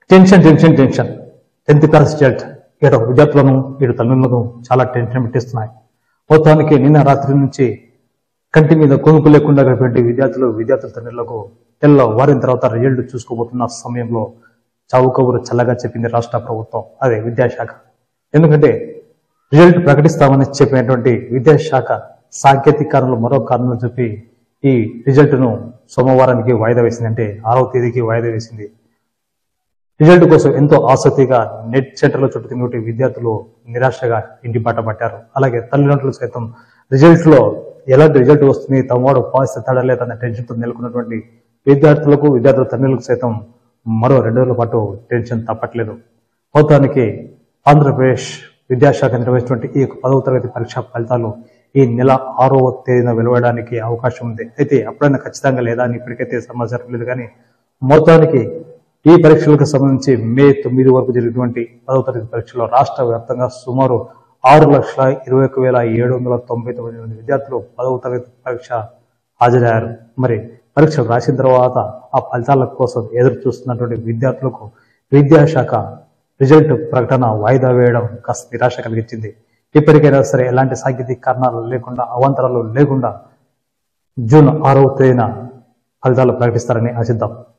tension tension tension tenth class result ఇటు విద్యార్థులను ఇటు తల్లిదండ్రులను చాలా టెన్షన్ పెట్టిస్తున్నాయి మొత్తానికి నిన్న రాత్రి నుంచి కంటి మీద కొనుక్కు లేకుండా గడిపే విద్యార్థులు విద్యార్థుల తండ్రులకు తెల్ల వారిన తర్వాత రిజల్ట్ చూసుకోబోతున్న సమయంలో చావు కబురు చల్లగా చెప్పింది రాష్ట్ర ప్రభుత్వం అదే విద్యాశాఖ ఎందుకంటే రిజల్ట్ ప్రకటిస్తామని చెప్పినటువంటి విద్యాశాఖ సాంకేతిక కారణాలు మరో కారణాలు చెప్పి ఈ రిజల్ట్ను సోమవారానికి వాయిదా వేసింది అంటే ఆరవ తేదీకి వాయిదా వేసింది రిజల్ట్ కోసం ఎంతో ఆసక్తిగా నెట్ సెంటర్లో చుట్టుకున్నటువంటి విద్యార్థులు నిరాశగా ఇంటి బాట పట్టారు అలాగే తల్లిదండ్రులు సైతం రిజల్ట్ లో ఎలాంటి రిజల్ట్ వస్తుంది తమవాడు పాస్ ఎత్తాడా లేదన్న టెన్షన్ తో నెలకొన్నటువంటి విద్యార్థులకు విద్యార్థుల తల్లిదండ్రులకు సైతం మరో రెండు రోజుల పాటు టెన్షన్ తప్పట్లేదు మొత్తానికి ఆంధ్రప్రదేశ్ విద్యాశాఖ నిర్వహించినటువంటి ఈ యొక్క పదవ తరగతి పరీక్ష ఫలితాలు ఈ నెల ఆరవ తేదీన వెలువడడానికి అవకాశం ఉంది అయితే అప్పుడైనా ఖచ్చితంగా లేదా అని ఇప్పటికైతే సమాచారం లేదు కానీ మొత్తానికి ఈ పరీక్షలకు సంబంధించి మే తొమ్మిది వరకు జరిగినటువంటి పదవ తరగతి పరీక్షలో రాష్ట్ర వ్యాప్తంగా సుమారు ఆరు లక్షల ఇరవై ఒక వేల ఏడు వందల తొంభై తొమ్మిది మంది విద్యార్థులు పదవ తరగతి పరీక్ష హాజరయ్యారు మరి పరీక్షలు రాసిన తర్వాత ఆ ఫలితాల కోసం ఎదురు చూస్తున్నటువంటి విద్యార్థులకు విద్యాశాఖ రిజల్ట్ ప్రకటన వాయిదా వేయడం కాస్త నిరాశ కలిగించింది ఇప్పటికైనా సరే ఎలాంటి సాంకేతిక కారణాలు లేకుండా అవాంతరాలు లేకుండా జూన్ ఆరవ తేదీన ఫలితాలు ప్రకటిస్తారని ఆశిద్దాం